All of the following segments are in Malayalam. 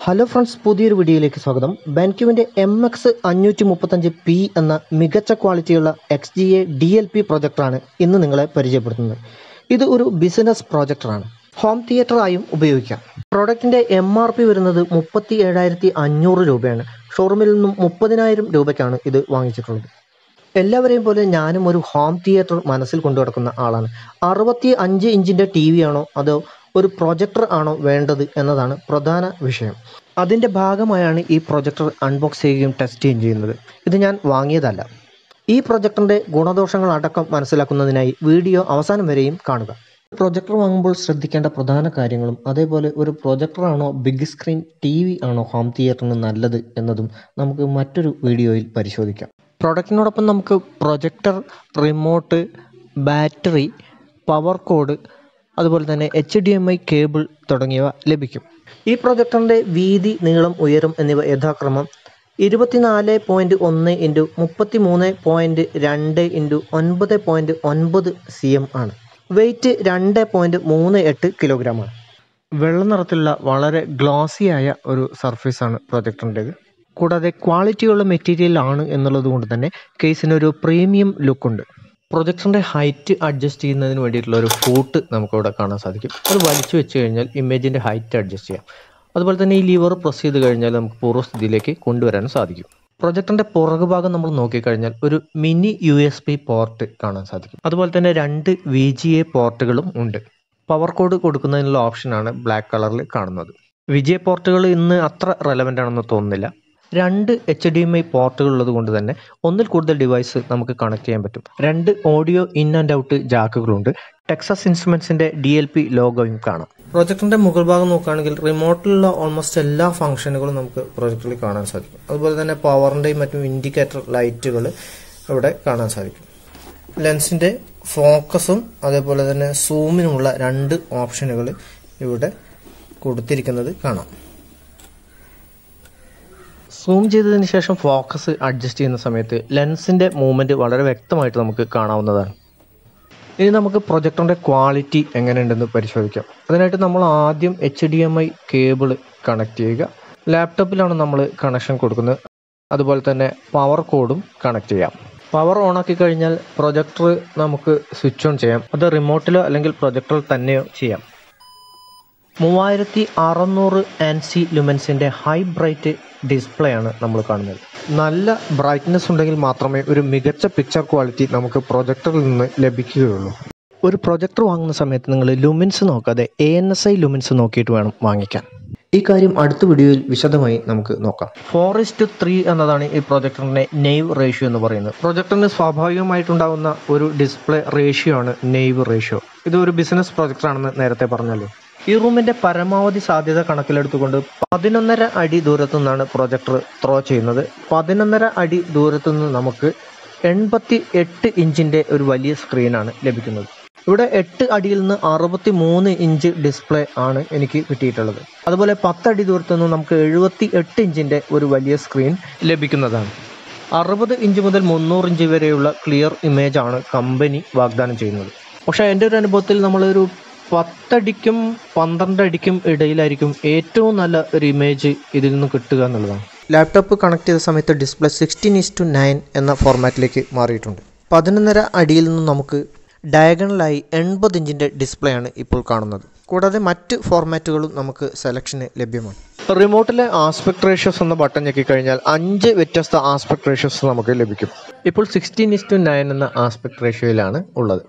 ഹലോ ഫ്രണ്ട്സ് പുതിയൊരു വീഡിയോയിലേക്ക് സ്വാഗതം ബാൻക്യുവിൻ്റെ എം എക്സ് അഞ്ഞൂറ്റി മുപ്പത്തഞ്ച് പി എന്ന മികച്ച ക്വാളിറ്റിയുള്ള X G A D L P പ്രൊജക്ടറാണ് ഇന്ന് നിങ്ങളെ പരിചയപ്പെടുത്തുന്നത് ഇത് ഒരു ബിസിനസ് പ്രൊജക്ടറാണ് ഹോം തിയേറ്ററായും ഉപയോഗിക്കാം പ്രോഡക്റ്റിൻ്റെ എം ആർ പി വരുന്നത് മുപ്പത്തി ഏഴായിരത്തി അഞ്ഞൂറ് രൂപയാണ് ഷോറൂമിൽ നിന്നും മുപ്പതിനായിരം രൂപയ്ക്കാണ് ഇത് വാങ്ങിച്ചിട്ടുള്ളത് എല്ലാവരെയും പോലെ ഞാനും ഒരു ഹോം തിയേറ്റർ മനസ്സിൽ കൊണ്ടു നടക്കുന്ന ആളാണ് അറുപത്തി അഞ്ച് ഇഞ്ചിൻ്റെ ടി വി ആണോ അതോ ഒരു പ്രൊജക്ടർ ആണോ വേണ്ടത് എന്നതാണ് പ്രധാന വിഷയം അതിൻ്റെ ഭാഗമായാണ് ഈ പ്രൊജക്ടർ അൺബോക്സ് ചെയ്യുകയും ടെസ്റ്റ് ചെയ്യുകയും ചെയ്യുന്നത് ഇത് ഞാൻ വാങ്ങിയതല്ല ഈ പ്രൊജക്ടറിൻ്റെ ഗുണദോഷങ്ങൾ അടക്കം മനസ്സിലാക്കുന്നതിനായി വീഡിയോ അവസാനം വരെയും കാണുക പ്രൊജക്ടർ വാങ്ങുമ്പോൾ ശ്രദ്ധിക്കേണ്ട പ്രധാന കാര്യങ്ങളും അതേപോലെ ഒരു പ്രൊജക്ടർ ആണോ ബിഗ് സ്ക്രീൻ ടി വി ആണോ ഹോം തിയേറ്ററിന് നല്ലത് എന്നതും നമുക്ക് മറ്റൊരു വീഡിയോയിൽ പരിശോധിക്കാം പ്രൊഡക്റ്റിനോടൊപ്പം നമുക്ക് projector remote battery power cord അതുപോലെ തന്നെ H D M I cable തുടങ്ങിയവ ലഭിക്കും ഈ പ്രൊജക്ടറിൻ്റെ വീതി നീളം ഉയരം എന്നിവ യഥാക്രമം ഇരുപത്തിനാല് പോയിൻറ്റ് ഒന്ന് ഇൻറ്റു മുപ്പത്തി മൂന്ന് പോയിൻറ്റ് രണ്ട് ഇൻറ്റു ഒൻപത് പോയിൻറ്റ് ഒൻപത് സി എം ആണ് വെയ്റ്റ് രണ്ട് പോയിൻറ്റ് മൂന്ന് എട്ട് കിലോഗ്രാമാണ് വെള്ള നിറത്തിലുള്ള വളരെ ഗ്ലോസിയായ ഒരു സർഫേസാണ് പ്രൊജക്ടറിൻ്റേത് കൂടാതെ ക്വാളിറ്റിയുള്ള മെറ്റീരിയൽ ആണ് എന്നുള്ളത് കൊണ്ട് തന്നെ കേസിനൊരു പ്രീമിയം ലുക്കുണ്ട് പ്രൊജക്ടറിൻ്റെ ഹൈറ്റ് അഡ്ജസ്റ്റ് ചെയ്യുന്നതിന് വേണ്ടിയിട്ടുള്ള ഒരു ഫൂട്ട് നമുക്കിവിടെ കാണാൻ സാധിക്കും അത് വലിച്ചു വെച്ച് കഴിഞ്ഞാൽ ഇമേജിൻ്റെ ഹൈറ്റ് അഡ്ജസ്റ്റ് ചെയ്യാം അതുപോലെ തന്നെ ഈ ലിവർ പ്രസ് ചെയ്ത് കഴിഞ്ഞാൽ നമുക്ക് പൂർവ്വസ്ഥിതിയിലേക്ക് കൊണ്ടുവരാനും സാധിക്കും പ്രൊജക്ടറിൻ്റെ പുറകു ഭാഗം നമ്മൾ നോക്കിക്കഴിഞ്ഞാൽ ഒരു mini U S B port കാണാൻ സാധിക്കും അതുപോലെ തന്നെ രണ്ട് വി ജി എ പോർട്ടുകളും ഉണ്ട് പവർ കോഡ് കൊടുക്കുന്നതിനുള്ള ഓപ്ഷനാണ് ബ്ലാക്ക് കളറിൽ കാണുന്നത് വിജയ പോർട്ടുകൾ ഇന്ന് അത്ര റെലവൻ്റ് ആണെന്ന് തോന്നുന്നില്ല രണ്ട് എച്ച് ഡി എം ഐ പോർട്ടുകൾ ഉള്ളത് കൊണ്ട് തന്നെ ഒന്നിൽ കൂടുതൽ ഡിവൈസ് നമുക്ക് കണക്ട് ചെയ്യാൻ പറ്റും രണ്ട് ഓഡിയോ ഇൻ ആൻഡ് ഔട്ട് ജാക്കുകളുണ്ട് ടെക്സസ് ഇൻസ്ട്രുമെന്റ്സിന്റെ ഡി എൽ പി ലോഗോയും കാണാം പ്രൊജക്ടറിന്റെ മുകൾ ഭാഗം നോക്കുകയാണെങ്കിൽ റിമോട്ടിലുള്ള ഓൾമോസ്റ്റ് എല്ലാ ഫംഗ്ഷനുകളും നമുക്ക് പ്രൊജക്ടറിൽ കാണാൻ സാധിക്കും അതുപോലെ തന്നെ പവറിന്റെയും മറ്റും ഇൻഡിക്കേറ്റർ ലൈറ്റുകൾ ഇവിടെ കാണാൻ സാധിക്കും ലെൻസിന്റെ ഫോക്കസും അതേപോലെ തന്നെ സൂമിനുമുള്ള രണ്ട് ഓപ്ഷനുകൾ ഇവിടെ കൊടുത്തിരിക്കുന്നത് കാണാം സൂം ചെയ്തതിന് ശേഷം ഫോക്കസ് അഡ്ജസ്റ്റ് ചെയ്യുന്ന സമയത്ത് ലെൻസിൻ്റെ മൂവ്മെൻറ്റ് വളരെ വ്യക്തമായിട്ട് നമുക്ക് കാണാവുന്നതാണ് ഇനി നമുക്ക് പ്രൊജക്ടറിൻ്റെ ക്വാളിറ്റി എങ്ങനെയുണ്ടെന്ന് പരിശോധിക്കാം അതിനായിട്ട് നമ്മൾ ആദ്യം H D M I cable connect ചെയ്യുക ലാപ്ടോപ്പിലാണ് നമ്മൾ കണക്ഷൻ കൊടുക്കുന്നത് അതുപോലെ തന്നെ പവർ കോഡും കണക്ട് ചെയ്യാം പവർ ഓൺ ആക്കി കഴിഞ്ഞാൽ പ്രൊജക്ടർ നമുക്ക് സ്വിച്ച് ഓൺ ചെയ്യാം അത് റിമോട്ടിലോ അല്ലെങ്കിൽ പ്രൊജക്ടറിൽ തന്നെയോ ചെയ്യാം മൂവായിരത്തി അറുന്നൂറ് ആൻസി ലുമൻസിൻ്റെ ഹൈ ബ്രൈറ്റ് ഡിസ്പ്ലേ ആണ് നമ്മൾ കാണുന്നത് നല്ല ബ്രൈറ്റ്നെസ് ഉണ്ടെങ്കിൽ മാത്രമേ ഒരു മികച്ച പിക്ചർ ക്വാളിറ്റി നമുക്ക് പ്രൊജക്ടറിൽ നിന്ന് ലഭിക്കുകയുള്ളൂ ഒരു പ്രൊജക്ടർ വാങ്ങുന്ന സമയത്ത് നിങ്ങൾ ലുമിൻസ് നോക്കാതെ A N S I lumens നോക്കിയിട്ട് വേണം വാങ്ങിക്കാൻ ഈ കാര്യം അടുത്ത വീഡിയോയിൽ വിശദമായി നമുക്ക് നോക്കാം ഫോർ ഇസ്റ്റ് ത്രീ എന്നതാണ് ഈ പ്രൊജക്ടറിന്റെ നെയ്വ് റേഷ്യോ എന്ന് പറയുന്നത് പ്രൊജക്ടറിന് സ്വാഭാവികമായിട്ടുണ്ടാകുന്ന ഒരു ഡിസ്പ്ലേ റേഷ്യോ ആണ് നെയ്വ് റേഷ്യോ ഇത് ഒരു ബിസിനസ് പ്രൊജക്ടർ ആണെന്ന് നേരത്തെ പറഞ്ഞല്ലോ ഈ റൂമിന്റെ പരമാവധി സാധ്യത കണക്കിലെടുത്തുകൊണ്ട് പതിനൊന്നര അടി ദൂരത്തു നിന്നാണ് പ്രൊജക്ടർ ത്രോ ചെയ്യുന്നത് പതിനൊന്നര അടി ദൂരത്തു നിന്ന് നമുക്ക് എൺപത്തി എട്ട് ഇഞ്ചിന്റെ ഒരു വലിയ സ്ക്രീനാണ് ലഭിക്കുന്നത് ഇവിടെ എട്ട് അടിയിൽ നിന്ന് അറുപത്തി മൂന്ന് ഇഞ്ച് ഡിസ്പ്ലേ ആണ് എനിക്ക് കിട്ടിയിട്ടുള്ളത് അതുപോലെ പത്തടി ദൂരത്തു നിന്ന് നമുക്ക് എഴുപത്തി എട്ട് ഇഞ്ചിന്റെ ഒരു വലിയ സ്ക്രീൻ ലഭിക്കുന്നതാണ് അറുപത് ഇഞ്ച് മുതൽ മുന്നൂറ് ഇഞ്ച് വരെയുള്ള ക്ലിയർ ഇമേജ് ആണ് കമ്പനി വാഗ്ദാനം ചെയ്യുന്നത് പക്ഷേ എൻ്റെ ഒരു അനുഭവത്തിൽ നമ്മളൊരു പത്തടിക്കും പന്ത്രണ്ട് അടിക്കും ഇടയിലായിരിക്കും ഏറ്റവും നല്ല ഒരു ഇമേജ് ഇതിൽ നിന്ന് കിട്ടുക എന്നുള്ളതാണ് ലാപ്ടോപ്പ് കണക്ട് ചെയ്ത സമയത്ത് display sixteen is to nine എന്ന ഫോർമാറ്റിലേക്ക് മാറിയിട്ടുണ്ട് പതിനൊന്നര അടിയിൽ നിന്ന് നമുക്ക് ഡയഗണലായി എൺപത് ഇഞ്ചിൻ്റെ ഡിസ്പ്ലേ ആണ് ഇപ്പോൾ കാണുന്നത് കൂടാതെ മറ്റ് ഫോർമാറ്റുകളും നമുക്ക് സെലക്ഷന് ലഭ്യമാണ് റിമോട്ടിലെ ആസ്പെക്ട് റേഷ്യോസ് എന്ന ബട്ടൺ ഞെക്കി കഴിഞ്ഞാൽ അഞ്ച് വ്യത്യസ്ത ആസ്പെക്ട് റേഷ്യോസ് നമുക്ക് ലഭിക്കും ഇപ്പോൾ സിക്സ്റ്റീൻ ഇസ് ടു നയൻ എന്ന ആസ്പെക്ട് റേഷ്യോയിലാണ് ഉള്ളത്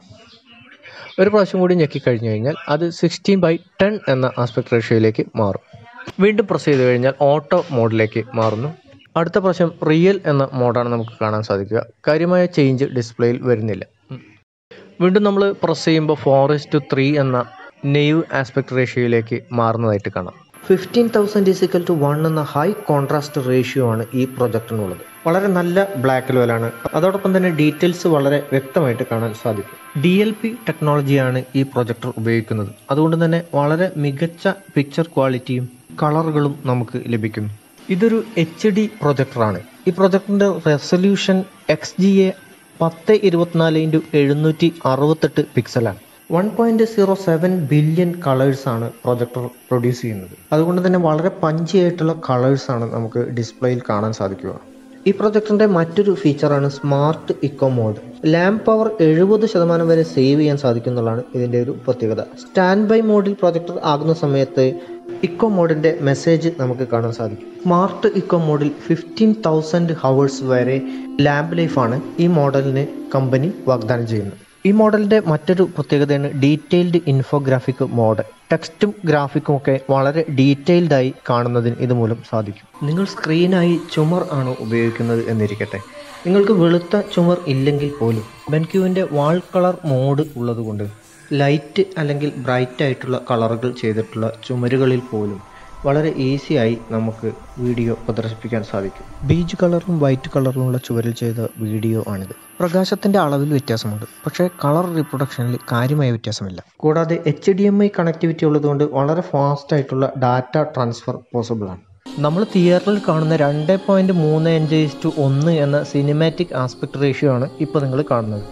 ഒരു പ്രാവശ്യം കൂടി ഞെക്കി കഴിഞ്ഞു കഴിഞ്ഞാൽ അത് സിക്സ്റ്റീൻ ബൈ ടെൻ എന്ന ആസ്പെക്ട് റേഷ്യോയിലേക്ക് മാറും വീണ്ടും പ്രസ് ചെയ്ത് കഴിഞ്ഞാൽ ഓട്ടോ മോഡിലേക്ക് മാറുന്നു അടുത്ത പ്രാവശ്യം റിയൽ എന്ന മോഡാണ് നമുക്ക് കാണാൻ സാധിക്കുക കാര്യമായ ചേഞ്ച് ഡിസ്പ്ലേയിൽ വരുന്നില്ല വീണ്ടും നമ്മൾ പ്രസ് ചെയ്യുമ്പോൾ ഫോറസ്റ്റ് ത്രീ എന്ന നെയ്വ് ആസ്പെക്ട് റേഷ്യോയിലേക്ക് മാറുന്നതായിട്ട് കാണാം ഫിഫ്റ്റീൻ തൗസൻഡ് ഇസിക്കൽ ടു വൺ എന്ന ഹൈ കോൺട്രാസ്റ്റ് റേഷ്യോ ആണ് ഈ പ്രൊജക്ടിനുള്ളത് വളരെ നല്ല ബ്ലാക്ക് ലെവലാണ് അതോടൊപ്പം തന്നെ ഡീറ്റെയിൽസ് വളരെ വ്യക്തമായിട്ട് കാണാൻ സാധിക്കും ഡി എൽ പി ടെക്നോളജിയാണ് ഈ പ്രൊജക്ടർ ഉപയോഗിക്കുന്നത് അതുകൊണ്ട് തന്നെ വളരെ മികച്ച പിക്ചർ ക്വാളിറ്റിയും കളറുകളും നമുക്ക് ലഭിക്കുന്നു ഇതൊരു എച്ച് ഡി പ്രൊജക്ടറാണ് ഈ പ്രൊജക്ടറിൻ്റെ റെസൊല്യൂഷൻ എക്സ് ജി എ പത്ത് ഇരുപത്തിനാല് ഇൻറ്റു എഴുന്നൂറ്റി അറുപത്തെട്ട് പിക്സലാണ് one point zero seven billion കളേഴ്സാണ് പ്രൊജക്ടർ പ്രൊഡ്യൂസ് ചെയ്യുന്നത് അതുകൊണ്ട് തന്നെ വളരെ പഞ്ചി ആയിട്ടുള്ള കളേഴ്സാണ് നമുക്ക് ഡിസ്പ്ലേയിൽ കാണാൻ സാധിക്കുക ഈ പ്രൊജക്ടറിന്റെ മറ്റൊരു ഫീച്ചറാണ് smart eco mode lamp power എഴുപത് ശതമാനം വരെ സേവ് ചെയ്യാൻ സാധിക്കും എന്നുള്ളതാണ് ഇതിന്റെ ഒരു പ്രത്യേകത സ്റ്റാൻഡ് ബൈ മോഡിൽ പ്രൊജക്ടർ ആകുന്ന സമയത്ത് ഇക്കോ മോഡിന്റെ മെസ്സേജ് നമുക്ക് കാണാൻ സാധിക്കും സ്മാർട്ട് ഇക്കോ മോഡിൽ ഫിഫ്റ്റീൻ തൗസൻഡ് ഹവേഴ്സ് വരെ ലാമ്പ് ലൈഫാണ് ഈ മോഡലിന് കമ്പനി വാഗ്ദാനം ചെയ്യുന്നത് ഈ മോഡലിന്റെ മറ്റൊരു പ്രത്യേകതയാണ് ഡീറ്റെയിൽഡ് ഇൻഫോഗ്രാഫിക് മോഡ് ടെക്സ്റ്റും ഗ്രാഫിക്കും ഒക്കെ വളരെ ഡീറ്റെയിൽഡ് ആയി കാണുന്നതിന് ഇതുമൂലം സാധിക്കും നിങ്ങൾ സ്ക്രീനായി ചുമർ ആണ് ഉപയോഗിക്കുന്നത് എന്നിരിക്കട്ടെ നിങ്ങൾക്ക് വെളുത്ത ചുമർ ഇല്ലെങ്കിൽ പോലും ബെൻക്യുവിൻ്റെ വാൾ കളർ മോഡ് ഉള്ളതുകൊണ്ട് ലൈറ്റ് അല്ലെങ്കിൽ ബ്രൈറ്റ് ആയിട്ടുള്ള കളറുകൾ ചെയ്തിട്ടുള്ള ചുമരുകളിൽ പോലും വളരെ ഈസിയായി നമുക്ക് വീഡിയോ പ്രദർശിപ്പിക്കാൻ സാധിക്കും ബീച്ച് കളറും വൈറ്റ് കളറിലുള്ള ചുവരിൽ ചെയ്ത വീഡിയോ ആണിത് പ്രകാശത്തിന്റെ അളവിൽ വ്യത്യാസമുണ്ട് പക്ഷേ കളർ റീപ്രൊഡക്ഷനിൽ കാര്യമായ വ്യത്യാസമില്ല കൂടാതെ H D M I connectivity ഉള്ളതുകൊണ്ട് വളരെ ഫാസ്റ്റ് ആയിട്ടുള്ള ഡാറ്റ ട്രാൻസ്ഫർ പോസിബിൾ ആണ് നമ്മൾ തിയേറ്ററിൽ കാണുന്ന രണ്ട് പോയിന്റ് മൂന്ന് അഞ്ച് ടു ഒന്ന് എന്ന സിനിമാറ്റിക് ആസ്പെക്ട് റേഷ്യോ ആണ് ഇപ്പോൾ നിങ്ങൾ കാണുന്നത്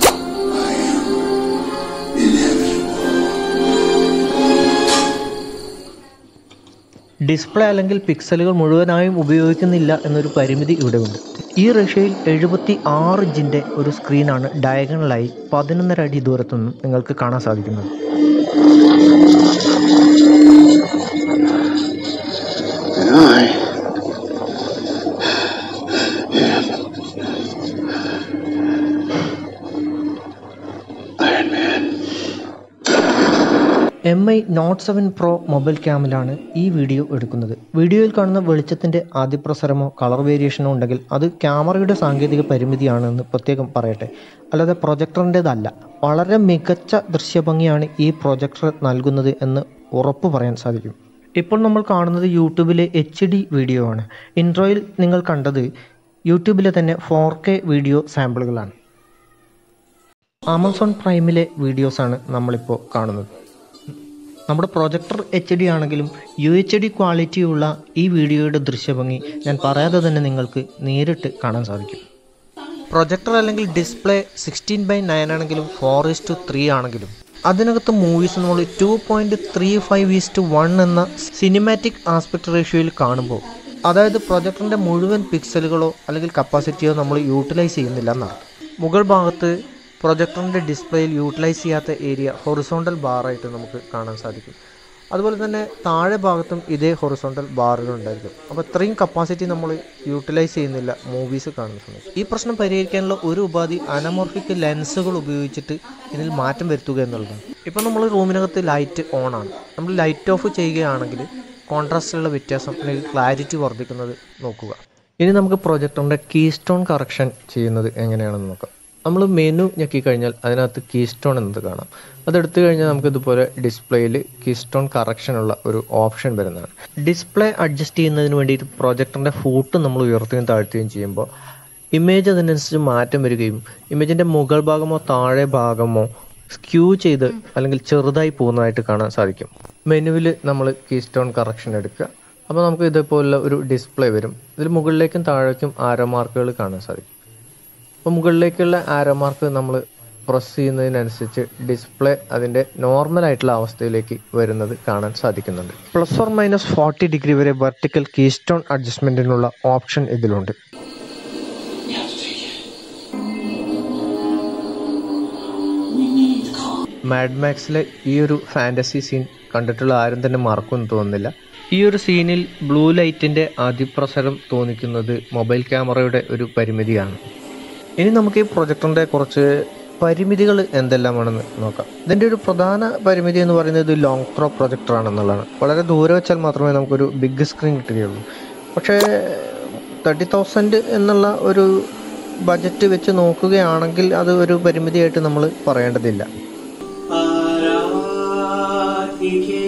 ഡിസ്പ്ലേ അല്ലെങ്കിൽ പിക്സലുകൾ മുഴുവനായും ഉപയോഗിക്കുന്നില്ല എന്നൊരു പരിമിതി ഇവിടെയുണ്ട് ഈ റഷ്യയിൽ എഴുപത്തി ആറ് ഇഞ്ചിൻ്റെ ഒരു സ്ക്രീനാണ് ഡയഗണലായി പതിനൊന്നര അടി ദൂരത്തു നിന്നും നിങ്ങൾക്ക് കാണാൻ സാധിക്കുന്നത് And I am Iron Man. M I note seven pro mobile ക്യാമിലാണ് ഈ വീഡിയോ എടുക്കുന്നത് വീഡിയോയിൽ കാണുന്ന വെളിച്ചത്തിൻ്റെ അതിപ്രസരമോ കളർ വേരിയേഷനോ ഉണ്ടെങ്കിൽ അത് ക്യാമറയുടെ സാങ്കേതിക പരിമിതിയാണെന്ന് പ്രത്യേകം പറയട്ടെ അല്ലാതെ പ്രൊജക്ടറിൻ്റെതല്ല വളരെ മികച്ച ദൃശ്യഭംഗിയാണ് ഈ പ്രൊജക്ടർ നൽകുന്നത് എന്ന് ഉറപ്പ് പറയാൻ സാധിക്കും ഇപ്പോൾ നമ്മൾ കാണുന്നത് യൂട്യൂബിലെ എച്ച് ഡി വീഡിയോ ആണ് ഇൻട്രോയിൽ നിങ്ങൾ കണ്ടത് യൂട്യൂബിലെ തന്നെ ഫോർ കെ വീഡിയോ സാമ്പിളുകളാണ് ആമസോൺ പ്രൈമിലെ വീഡിയോസാണ് നമ്മളിപ്പോൾ കാണുന്നത് നമ്മുടെ പ്രൊജക്ടർ എച്ച് ഡി ആണെങ്കിലും യു എച്ച് ഡി ക്വാളിറ്റിയുള്ള ഈ വീഡിയോയുടെ ദൃശ്യഭംഗി ഞാൻ പറയാതെ തന്നെ നിങ്ങൾക്ക് നേരിട്ട് കാണാൻ സാധിക്കും പ്രൊജക്ടർ അല്ലെങ്കിൽ ഡിസ്പ്ലേ സിക്സ്റ്റീൻ ബൈ നയൻ ആണെങ്കിലും ഫോർ ഈസ് ടു ത്രീ ആണെങ്കിലും അതിനകത്ത് മൂവീസ് നമ്മൾ two point three five is to one എന്ന സിനിമാറ്റിക് ആസ്പെക്ട് റേഷ്യോയിൽ കാണുമ്പോൾ അതായത് പ്രൊജക്ടറിൻ്റെ മുഴുവൻ പിക്സലുകളോ അല്ലെങ്കിൽ കപ്പാസിറ്റിയോ നമ്മൾ യൂട്ടിലൈസ് ചെയ്യുന്നില്ല എന്നാണ് മുകൾ ഭാഗത്ത് പ്രൊജക്ടറിൻ്റെ ഡിസ്പ്ലേയിൽ യൂട്ടിലൈസ് ചെയ്യാത്ത ഏരിയ ഹൊറിസോണ്ടൽ ബാറായിട്ട് നമുക്ക് കാണാൻ സാധിക്കും അതുപോലെ തന്നെ താഴെ ഭാഗത്തും ഇതേ ഹൊറിസോണ്ടൽ ബാറുകൾ ഉണ്ടായിരിക്കും അപ്പോൾ ഇത്രയും കപ്പാസിറ്റി നമ്മൾ യൂട്ടിലൈസ് ചെയ്യുന്നില്ല മൂവീസ് കാണുന്ന സമയത്ത് ഈ പ്രശ്നം പരിഹരിക്കാനുള്ള ഒരു ഉപാധി അനമോർഫിക് ലെൻസുകൾ ഉപയോഗിച്ചിട്ട് ഇതിൽ മാറ്റം വരുത്തുക എന്നുള്ളതാണ് ഇപ്പോൾ നമ്മൾ റൂമിനകത്ത് ലൈറ്റ് ഓൺ ആണ് നമ്മൾ ലൈറ്റ് ഓഫ് ചെയ്യുകയാണെങ്കിൽ കോൺട്രാസ്റ്റിലുള്ള വ്യത്യാസം അല്ലെങ്കിൽ ക്ലാരിറ്റി വർദ്ധിക്കുന്നത് നോക്കുക ഇനി നമുക്ക് പ്രൊജക്ടറിൻ്റെ കീ സ്റ്റോൺ കറക്ഷൻ ചെയ്യുന്നത് എങ്ങനെയാണെന്ന് നോക്കാം നമ്മൾ മെനു ഞെക്കിക്കഴിഞ്ഞാൽ അതിനകത്ത് കീ സ്റ്റോൺ എന്നത് കാണാം അതെടുത്തു കഴിഞ്ഞാൽ നമുക്ക് ഇതുപോലെ ഡിസ്പ്ലേയിൽ കീ സ്റ്റോൺ കറക്ഷനുള്ള ഒരു ഓപ്ഷൻ വരുന്നതാണ് ഡിസ്പ്ലേ അഡ്ജസ്റ്റ് ചെയ്യുന്നതിന് വേണ്ടിയിട്ട് പ്രൊജക്ടറിൻ്റെ ഫൂട്ട് നമ്മൾ ഉയർത്തുകയും താഴ്ത്തുകയും ചെയ്യുമ്പോൾ ഇമേജ് അതിനനുസരിച്ച് മാറ്റം വരികയും ഇമേജിൻ്റെ മുകൾ ഭാഗമോ താഴെ ഭാഗമോ സ്ക്യൂ ചെയ്ത് അല്ലെങ്കിൽ ചെറുതായി പോകുന്നതായിട്ട് കാണാൻ സാധിക്കും മെനുവിൽ നമ്മൾ കീ സ്റ്റോൺ കറക്ഷൻ എടുക്കുക അപ്പോൾ നമുക്ക് ഇതേപോലുള്ള ഒരു ഡിസ്പ്ലേ വരും ഇതിൽ മുകളിലേക്കും താഴേക്കും ആരോ മാർക്കുകൾ കാണാൻ സാധിക്കും അപ്പോൾ മുകളിലേക്കുള്ള ആരോ മാർക്ക് നമ്മൾ പ്രസ് ചെയ്യുന്നതിനനുസരിച്ച് ഡിസ്പ്ലേ അതിൻ്റെ നോർമൽ ആയിട്ടുള്ള അവസ്ഥയിലേക്ക് വരുന്നത് കാണാൻ സാധിക്കുന്നുണ്ട് plus or minus forty degree വരെ വെർട്ടിക്കൽ കീ സ്റ്റോൺ അഡ്ജസ്റ്റ്മെൻറ്റിനുള്ള ഓപ്ഷൻ ഇതിലുണ്ട് We have to take it. We need calm. Mad മാക്സിലെ ഈ ഒരു ഫാൻറ്റസി സീൻ കണ്ടിട്ടുള്ള ആരും തന്നെ മറക്കുമെന്ന് തോന്നുന്നില്ല ഈ ഒരു സീനിൽ ബ്ലൂ ലൈറ്റിൻ്റെ അതിപ്രസരം തോന്നിക്കുന്നത് മൊബൈൽ ക്യാമറയുടെ ഒരു പരിമിതിയാണ് ഇനി നമുക്ക് ഈ പ്രൊജക്ടറിൻ്റെ കുറച്ച് പരിമിതികൾ എന്തെല്ലാമാണെന്ന് നോക്കാം ഇതിൻ്റെ ഒരു പ്രധാന പരിമിതി എന്ന് പറയുന്നത് ഇത് ലോങ് ത്രോ പ്രൊജക്ടർ ആണെന്നുള്ളതാണ് വളരെ ദൂരെ വെച്ചാൽ മാത്രമേ നമുക്കൊരു ബിഗ് സ്ക്രീൻ കിട്ടുകയുള്ളൂ പക്ഷേ തേർട്ടി തൗസൻഡ് എന്നുള്ള ഒരു ബജറ്റ് വെച്ച് നോക്കുകയാണെങ്കിൽ അത് ഒരു പരിമിതിയായിട്ട് നമ്മൾ പറയേണ്ടതില്ല ആരാധിക്കേ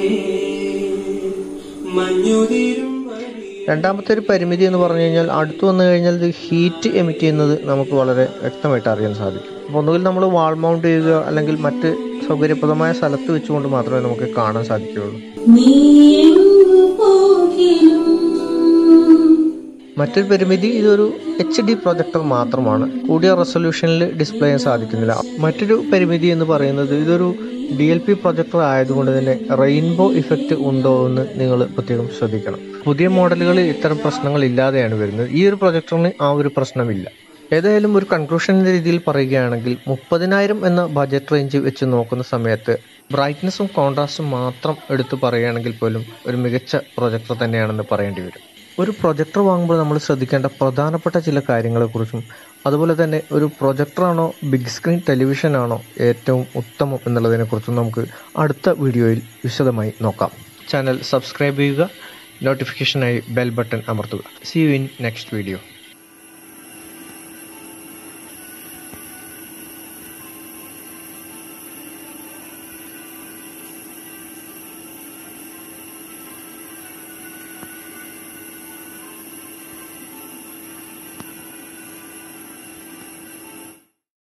മഞ്ഞുതിരും രണ്ടാമത്തെ ഒരു പരിമിതി എന്ന് പറഞ്ഞു കഴിഞ്ഞാൽ അടുത്ത് വന്നു കഴിഞ്ഞാൽ ഇത് ഹീറ്റ് എമിറ്റ് ചെയ്യുന്നത് നമുക്ക് വളരെ വ്യക്തമായിട്ട് അറിയാൻ സാധിക്കും അപ്പോൾ ഒന്നുകിൽ നമ്മൾ വാൾ മൗണ്ട് ചെയ്യുക അല്ലെങ്കിൽ മറ്റ് സൗകര്യപ്രദമായ സ്ഥലത്ത് വെച്ചുകൊണ്ട് മാത്രമേ നമുക്ക് കാണാൻ സാധിക്കുകയുള്ളൂ നീ എങ്ങു പോകിലും മറ്റൊരു പരിമിതി ഇതൊരു എച്ച് ഡി പ്രൊജക്ടർ മാത്രമാണ് കൂടിയ റെസൊല്യൂഷനിൽ ഡിസ്പ്ലേ ചെയ്യാൻ സാധിക്കുന്നില്ല മറ്റൊരു പരിമിതി എന്ന് പറയുന്നത് ഇതൊരു ഡി എൽ പി പ്രൊജക്ടർ ആയതുകൊണ്ട് തന്നെ റെയിൻബോ ഇഫക്റ്റ് ഉണ്ടോ എന്ന് നിങ്ങൾ പ്രത്യേകം ശ്രദ്ധിക്കണം പുതിയ മോഡലുകളിൽ ഇത്തരം പ്രശ്നങ്ങൾ ഇല്ലാതെയാണ് വരുന്നത് ഈ ഒരു പ്രൊജക്ടറിന് ആ ഒരു പ്രശ്നമില്ല ഏതായാലും ഒരു കൺക്ലൂഷൻ എന്ന രീതിയിൽ പറയുകയാണെങ്കിൽ മുപ്പതിനായിരം എന്ന ബജറ്റ് റേഞ്ച് വെച്ച് നോക്കുന്ന സമയത്ത് ബ്രൈറ്റ്നസ്സും കോൺട്രാസ്റ്റും മാത്രം എടുത്തു പറയുകയാണെങ്കിൽ പോലും ഒരു മികച്ച പ്രൊജക്ടർ തന്നെയാണെന്ന് പറയേണ്ടി വരും ഒരു പ്രൊജക്ടർ വാങ്ങുമ്പോൾ നമ്മൾ ശ്രദ്ധിക്കേണ്ട പ്രധാനപ്പെട്ട ചില കാര്യങ്ങളെക്കുറിച്ചും അതുപോലെ തന്നെ ഒരു പ്രൊജക്ടറാണോ ബിഗ് സ്ക്രീൻ ടെലിവിഷൻ ആണോ ഏറ്റവും ഉത്തമം എന്നുള്ളതിനെക്കുറിച്ചും നമുക്ക് അടുത്ത വീഡിയോയിൽ വിശദമായി നോക്കാം ചാനൽ സബ്സ്ക്രൈബ് ചെയ്യുക നോട്ടിഫിക്കേഷനായി ബെൽ ബട്ടൺ അമർത്തുക see you in next video